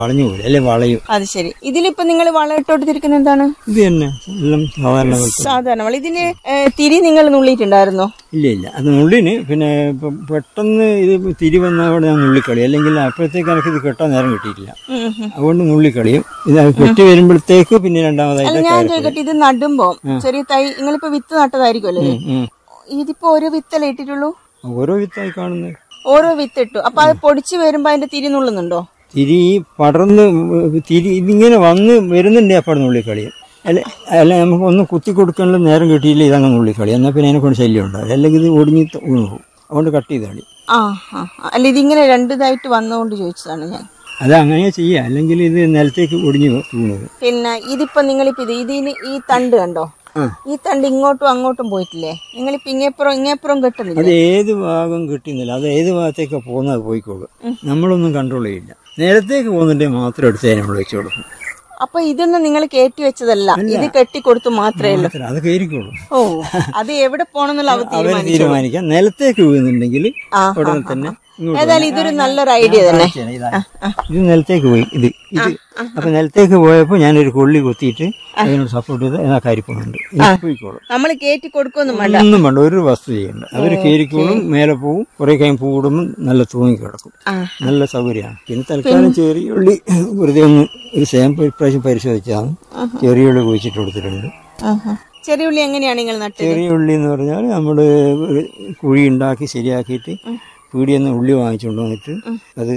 വളഞ്ഞു പോലും അല്ലെ വളയും അത് ശരി ഇതിലിപ്പോ നിങ്ങൾ വളം ഇട്ടോട്ടിരിക്കുന്ന എന്താണ് ഇത് തന്നെ എല്ലാം സാധാരണ പോലത്തെ സാധാരണ വളം ഇതിന് ഏ, തിരി നിങ്ങൾ നുള്ളിയിട്ടുണ്ടായിരുന്നോ ഇല്ല ഇല്ല അത് നുള്ളിന് പിന്നെ ഇപ്പം പെട്ടെന്ന് ഇത് തിരി വന്നവിടെ ഞാൻ നുള്ളിക്കളി അല്ലെങ്കിൽ അപ്പോഴത്തേക്ക് എനിക്ക് ഇത് കെട്ടാൻ നേരം കിട്ടിയിട്ടില്ല ഉം, ഉം. അതുകൊണ്ട് നുള്ളിക്കളിയും ഇത് അത് കെട്ടി വരുമ്പോഴത്തേക്ക് പിന്നെ രണ്ടാമതായിട്ട് അല്ല ഞാൻ ചോദിക്കട്ടെ ഇത് നടുമ്പോ ചെറിയ തൈ നിങ്ങളിപ്പോ വിത്ത് നട്ടതായിരിക്കുമല്ലോ ഇത്? ഉം. ഇതിപ്പോ ഒരു വിത്തല്ലേ ഇട്ടിട്ടുള്ളൂ ഓരോ വിത്തായി കാണുന്നത് ഓരോ വിത്ത് ഇട്ടു അപ്പൊ അത് പൊടിച്ചു വരുമ്പോ അതിന്റെ തിരി നുള്ളുന്നുണ്ടോ തിരി പടർന്ന് തിരി ഇതിങ്ങനെ വന്ന് വരുന്നുണ്ട് അപ്പോൾ നുള്ളിക്കളിയും അല്ല അല്ല നമുക്ക് ഒന്ന് കുത്തി കൊടുക്കാനുള്ള നേരം കിട്ടിയില്ല ഇതങ്ങ് നുള്ളിക്കളി എന്നാൽ പിന്നെ അതിനെ കൊണ്ട് ശല്യം ഉണ്ടാവില്ല അല്ലെങ്കിൽ ഇത് ഒടിഞ്ഞ് ത- വീണ് പോകും അതുകൊണ്ട് കട്ട് ചെയ്ത് കളി ആ ആ ആ. അല്ല ഇതിങ്ങനെ രണ്ടിതായിട്ട് വന്നുകൊണ്ട് ചോദിച്ചതാണ് ഞാൻ അത് അങ്ങനെ ചെയ്യുക അല്ലെങ്കിൽ ഇത് നിലത്തേക്ക് ഒടിഞ്ഞ് വീണത് പിന്നെ ഇതിപ്പോ നിങ്ങളിപ്പോ ഇത് ഇതിന് ഈ തണ്ട് കണ്ടോ ആ. ഈ തണ്ട് ഇങ്ങോട്ടും അങ്ങോട്ടും പോയിട്ടില്ലേ നിങ്ങളിപ്പോ ഇങ്ങേപ്പുറം ഇങ്ങേപ്പുറം കെട്ടുന്നില്ല അത് ഏത് ഭാഗം കിട്ടുന്നില്ല അത് ഏത് ഭാഗത്തേക്കാണ് പോകുന്നത് അത് പോയിക്കോളും നമ്മളൊന്നും കൺട്രോൾ ചെയ്യില്ല നേരത്തേക്ക് പോകുന്നുണ്ടെങ്കിൽ മാത്രം എടുത്ത് അതിനെ നമ്മൾ വെച്ച് കൊടുക്കും അപ്പൊ ഇതൊന്നും നിങ്ങൾ കയറ്റി വെച്ചതല്ല ഇത് കെട്ടിക്കൊടുത്തു മാത്രമേ ഉള്ളൂ മാത്രം അത് കയറിക്കോളും ഓ അത് എവിടെ പോണെന്നുള്ള അവർ അവർ തീരുമാനിച്ചു തീരുമാനിക്കാം നിലത്തേക്ക് വീഴുന്നുണ്ടെങ്കിൽ ആ, ഉടനെ തന്നെ ഇങ്ങോട്ട് ഏതായാലും ഇതൊരു നല്ലൊരു ഐഡിയ തന്നെ കാണിച്ചുതരാം, ഇതാ. ഇത് നിലത്തേക്ക് പോയി ഇത് ഇത് അപ്പൊ നിലത്തേക്ക് പോയപ്പോ ഞാനൊരു കൊള്ളി കുത്തിയിട്ട് അതിനോട് സപ്പോർട്ട് ചെയ്ത് അതിനാ കരിപ്പുന്നുണ്ട് പോയിക്കോളും നമ്മൾ കയറ്റി കൊടുക്കൊന്നും വേണ്ട ഒന്നും വേണ്ട ഒരു വസ്തു ചെയ്യണ്ട അവര് കയറിക്കോളും മേലെ പോവും കുറെ കഴിയും പൂടുമ്പോൾ നല്ല തൂങ്ങി കിടക്കും ആ. നല്ല സൗകര്യമാണ് പിന്നെ തൽക്കാലം ചെറിയ ഉള്ളി വെറുതെ ഒന്ന് ഒരു സാമ്പിൾ ഇപ്രാവശ്യം പരിശോധിച്ചാണ് ചെറിയ ഉള്ളി കുഴിച്ചിട്ട് കൊടുത്തിട്ടുണ്ട് ആഹാ. ചെറിയ ഉള്ളി എങ്ങനെയാണ് നിങ്ങൾ നട്ടത് ചെറിയ ഉള്ളി എന്ന് പറഞ്ഞാൽ നമ്മൾ കുഴി ഉണ്ടാക്കി ശരിയാക്കിയിട്ട് പീടിയിൽ നിന്ന് ഉള്ളി വാങ്ങിച്ചുകൊണ്ട് വന്നിട്ട് അത്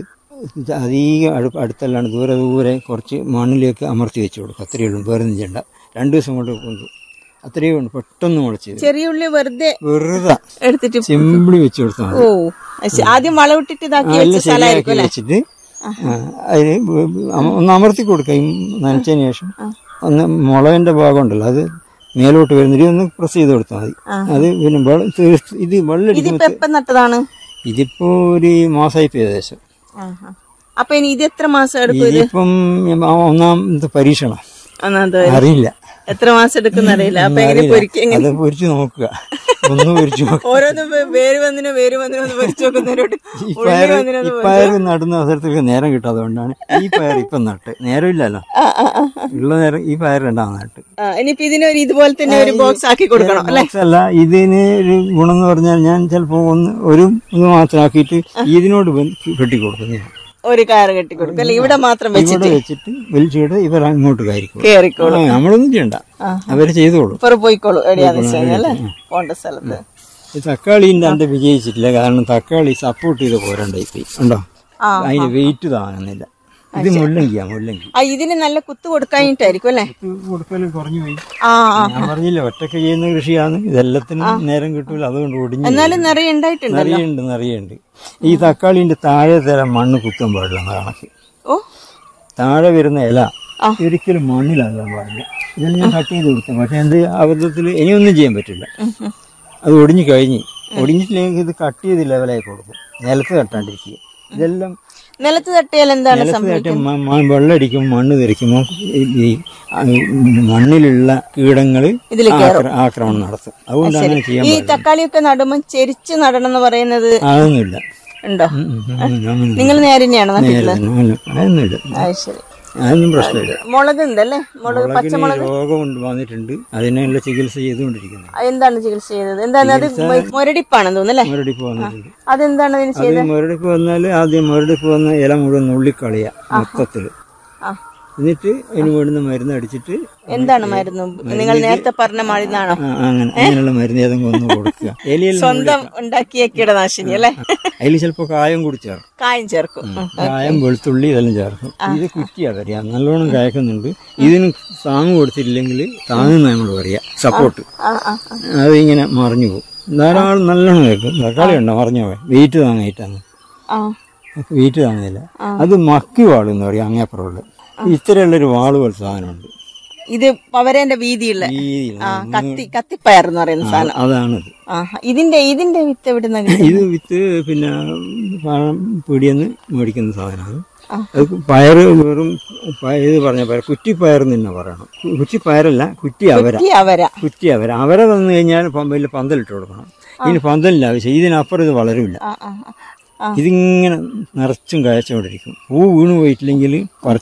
അധികം അടു അടുത്തല്ലാണ്ട് ദൂരെ ദൂരെ കുറച്ച് മണ്ണിലേക്ക് അമർത്തി വെച്ച് കൊടുക്കും അത്രയേ ഉള്ളൂ വേറെ ഒന്നും ചെയ്യണ്ട രണ്ടു ദിവസം കൊണ്ട് കൊണ്ടു അത്രയേ ഉള്ളൂ പെട്ടെന്ന് മുളച്ചത് ചെറിയ ഉള്ളി വെറുതെ വെറുതെ എടുത്തിട്ട് സിമ്പിളി വെച്ച് കൊടുത്താൽ മതി ഓ അത് ശരി. ആദ്യം വളവിട്ടിട്ട് ഇതാക്കി നല്ല വെച്ച സ്ഥലമായിരിക്കും ശരിയാക്കി അല്ലേ വെച്ചിട്ട് ആ, അതിന് അമ- ഒന്ന് അമർത്തി കൊടുക്കുക ഈ നനച്ചതിന് ശേഷം ഒന്ന് മുളകിന്റെ ഭാഗം ഉണ്ടല്ലോ അത് മേലോട്ട് വരുന്നിട്ട് ഒന്ന് പ്രസ് ചെയ്ത് കൊടുത്താൽ മതി അത് പിന്നെ വെള്ളം തീർത്ത് ഇത് വെള്ളം ഇതിപ്പോ അടിക്കുമ്പോൾ എപ്പം നട്ടതാണ് ഇതിപ്പോ ഒരു മാസമായി ഇപ്പൊ ഏകദേശം ആഹാ. അപ്പൊ ഇനി ഇത് എത്ര മാസം എടുക്കും ഇത് ഇതിപ്പം ഒന്നാമത്തെ പരീക്ഷണം ഒന്നാമത് അറിയില്ല എത്ര മാസം എടുക്കുന്ന അറിയില്ല അപ്പൊ എങ്ങനെ പൊരിക്കും എങ്ങനെ അത് പൊരിച്ചു നോക്കുക ഒന്ന് പൊരിച്ചു നോക്കുക ഓരോന്ന് വേ- വേര് വന്നിനോ വേര് വന്നിനോ ഒന്ന് പൊരിച്ചു നോക്കുന്നവരോട് ഈ ഉള്ളി പയർ വന്നിനോ ഈ പയർ നടുന്ന അവസരത്തിൽ നേരം കിട്ടാത്തതുകൊണ്ടാണ് ഈ പയർ ഇപ്പം നട്ട് നേരമില്ലല്ലോ ആ ആ ആ ഉള്ള നേരം ഈ പയർ രണ്ടാമത് നട്ട് ആ ഇനിയിപ്പോ ഇതിനൊരു ഇതുപോലെ തന്നെ ഒരു ബോക്സ് ആക്കി കൊടുക്കണം അല്ലെ ബോക്സ് അല്ല ഇതിന് ഒരു ഗുണം എന്ന് പറഞ്ഞാൽ ഞാൻ ചിലപ്പോ ഒന്ന് ഒരു ഇത് മാത്രമാക്കിയിട്ട് ഇതിനോട് കെട്ടി കൊടുക്കും ഞാൻ ഒരു കയറ് കെട്ടി കൊടുക്കും അല്ലെ ഇവിടെ മാത്രം വെച്ചിട്ട് ഇവിടെ വെച്ചിട്ട് വലിച്ചിട്ട് ഇവർ അങ്ങോട്ട് കയറിക്കോളും കേറിക്കോളും ആ, നമ്മളൊന്നും ചെയ്യണ്ട അവര് ചെയ്തോളും ഇപ്പുറം പോയിക്കോളൂ എവിടെയാന്ന് വെച്ചാൽ അല്ലെ പോണ്ട സ്ഥലത്ത് ഈ തക്കാളിന്റെ അന്റെ വിജയിച്ചിട്ടില്ല കാരണം തക്കാളി സപ്പോർട്ട് ചെയ്ത് പോരണ്ടായി പോയി ഉണ്ടോ ആ, അതിന് വെയിറ്റ് താങ്ങുന്നില്ല ഇത് മുള്ളങ്കിയാ മുള്ളങ്കി ആ ഇതിന് നല്ല കുത്തു കൊടുക്കാനിട്ടായിരിക്കും അല്ലെ കൊടുക്കല് കുറഞ്ഞു പോയി ആ ആ ഞാൻ പറഞ്ഞില്ല ഒറ്റക്ക് ചെയ്യുന്ന കൃഷിയാണ് ഇതെല്ലാത്തിനും നേരം കിട്ടൂല അതുകൊണ്ട് ഒടിഞ്ഞു എന്നാലും നിറയെ ഉണ്ടായിട്ടുണ്ട് നിറയുണ്ട് നിറയുണ്ട് ഈ തക്കാളിന്റെ താഴെ തരം മണ്ണ് കുത്താൻ പാടില്ല എന്ന കണക്ക് ഓ താഴെ വരുന്ന ഇല ഒരിക്കലും മണ്ണിലാകാൻ പാടില്ല ഇതെല്ലാം ഞാൻ കട്ട് ചെയ്ത് കൊടുത്തു പക്ഷെ എന്ത് അബദ്ധത്തിൽ ഇനിയൊന്നും ചെയ്യാൻ പറ്റില്ല അത് ഒടിഞ്ഞു കഴിഞ്ഞ് ഒടിഞ്ഞിട്ടില്ലെങ്കിൽ ഇത് കട്ട് ചെയ്ത് ലെവലായി കൊടുക്കും നിലത്ത് തട്ടാണ്ടിരിക്കുക ഇതെല്ലാം നിലത്ത് തട്ടിയാൽ എന്താണ് നിലത്ത് സംഭവം തട്ടി മ- മ- വെള്ളമടിക്കും മണ്ണ് തെറിക്കുമ്പോൾ ഈ ആ, മണ്ണിലുള്ള കീടങ്ങൾ ഇതില് ആക്രമണം നടത്തും അതുകൊണ്ട് അങ്ങനെ ചെയ്യാൻ ഈ തക്കാളിയൊക്കെ നടുമ്പോൾ ചെരിച്ച് നടണം എന്ന് പറയുന്നത് അതൊന്നുമില്ല ഉണ്ടോ ഉം, ഉം, ഉം, അങ്ങനെ നിങ്ങൾ നേരെ തന്നെയാണോ നട്ടിട്ടുള്ളത് അങ്ങനെ അതൊന്നുമില്ല അത് ശരി അതൊന്നും പ്രശ്നമില്ല മുളക് ഉണ്ടല്ലേ മുളക് മുളകിന് രോഗം കൊണ്ട് വന്നിട്ടുണ്ട് അതിനുള്ള ചികിത്സ ചെയ്തുകൊണ്ടിരിക്കുന്നത് ആ, എന്താണ് ചികിത്സ ചെയ്തത് എന്താണ് അത് മുരടിപ്പാണെന്ന് തോന്നുന്നല്ലേ മുരടിപ്പ് വന്നിട്ടുണ്ട് അതെന്താണ് അതിന് അത് മുരടിപ്പ് വന്നാൽ ആദ്യം മുരടിപ്പ് വന്ന ഇല മുഴുവൻ നുള്ളിക്കളയുക മൊത്തത്തില് ആ. എന്നിട്ട് അതിന് വേണ്ടുന്ന മരുന്ന് അടിച്ചിട്ട് എന്താണ് മരുന്ന് നിങ്ങൾ നേരത്തെ പറഞ്ഞ മരുന്നാണോ ആ, അങ്ങനെ അങ്ങനെയുള്ള മരുന്ന് ഏതെങ്കിലും ഒന്ന് കൊടുക്കുക എലിയെല്ലാം സ്വന്തം ഉണ്ടാക്കിയ കീടനാശിനി അല്ലേ അതിൽ ചിലപ്പോൾ കായം കൂടി ചേർക്കും കായം ചേർക്കും ഉം. കായം വെളുത്തുള്ളി ഇതെല്ലാം ചേർക്കും ഇത് കുറ്റിയാ പറയാ നല്ലോണം കായക്കുന്നുണ്ട് ഇതിന് താങ്ങ് കൊടുത്തില്ലെങ്കിൽ താങ്ങുന്ന നമ്മൾ പറയാ സപ്പോർട്ട് ആ, ആ, ആ. അത് ഇങ്ങനെ മറിഞ്ഞു പോകും ധാരാളം നല്ലോണം കേൾക്കും തക്കാളി ഉണ്ടോ മറിഞ്ഞു പോയി വെയിറ്റ് താങ്ങായിട്ടാണ് ആ വെയിറ്റ് താങ്ങുന്നില്ല അത് മക്കി വാള് എന്ന് പറയും അങ്ങേപ്പുറമുള്ള ഇത്തരമുള്ളൊരു വാള് പോലെ സാധനമുണ്ട് ഇത് പവരേന്റെ വീതിയുള്ള ഈ ആ കത്തി കത്തിപ്പയർ എന്ന് പറയുന്ന സാധനം അതാണിത് ആ ഇതിന്റെ ഇതിന്റെ വിത്ത് എവിടുന്ന ഇത് വിത്ത് പിന്നെ പഴം പീടിയെന്ന് മേടിക്കുന്ന സാധനമാണ് അത് പയറ് വെറും പയ- ഇത് പറഞ്ഞ പയർ കുറ്റിപ്പയർ എന്ന് തന്നെ പറയണം കു- കുറ്റിപ്പയറല്ല കുറ്റി അവര അവര കുറ്റി അവര അവര വന്നു കഴിഞ്ഞാൽ പ- വലിയ പന്തലിട്ട് കൊടുക്കണം ഇതിന് പന്തലിന്റെ ആവശ്യം ഇതിനപ്പുറം ഇത് വളരില്ല ആ ആ ആ. ഇതിങ്ങനെ നിറച്ചും കായച്ചുകൊണ്ടിരിക്കും പൂ വീണു പോയിട്ടില്ലെങ്കിൽ